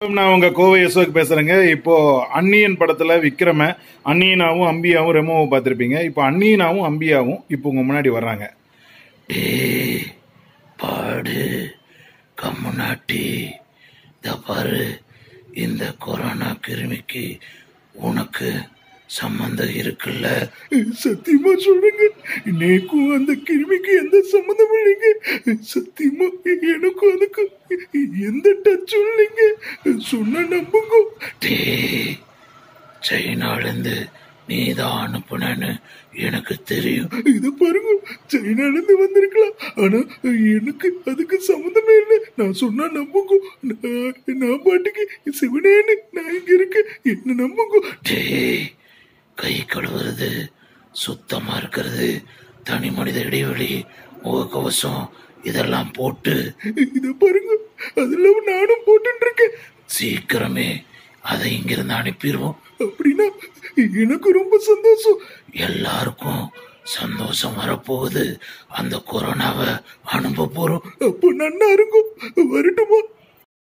நான் உங்க கோவை யசோக் பேசுறேங்க இப்போ அன்னியன் படத்துல விக்ரம அன்னியனாவும் அம்பியாவும் ரெமோவும் பார்த்திருப்பீங்க இப்போ அன்னியனாவும் அம்பியாவும் இப்போ உங்க முன்னாடி வர்றாங்க டேய் பாடு கம்முனாட்டி இத பாரு இந்த கொரோனா கிருமிக்கு உனக்கு சம்பந்தம் இருக்குல்ல சத்தியமா சொல்றேங்க எனக்கும் அந்த கிருமிக்கு எந்த சம்மந்தமும் இல்லைங்க சத்தியமா எனக்கும் அதுக்கு எந்த டச்சும் இல்லைங்க சொன்ன நம்புங்க டேய் சைனாலேருந்து நீ தான் அனுப்புனேன்னு எனக்கு தெரியும் இது பாருங்க சைனால இருந்து வந்திருக்கலாம் ஆனா எனக்கு அதுக்கு சம்மந்தமே இல்லை நான் சொன்னா நம்புங்க நான் நான் பாட்டுக்கு சிவனேன்னு நான் இங்க இருக்கேன் என்ன நம்புங்க டேய் கை கழுவுறது சுத்தமா இருக்கிறது தனி மனித இடைவெளி முகக்கவசம் இதெல்லாம் போட்டு இத பாருங்க அதெல்லாம் நானும் போட்டுட்டு இருக்கேன் சீக்கிரமே அதை இங்கிருந்து அனுப்பிடுவோம் அப்படின்னா எனக்கு ரொம்ப சந்தோஷம் எல்லாருக்கும் சந்தோஷம் வரப்போகுது அந்த கொரோனாவை அனுப்ப போறோம் அப்போ நன்னா இருக்கும் வரட்டுமா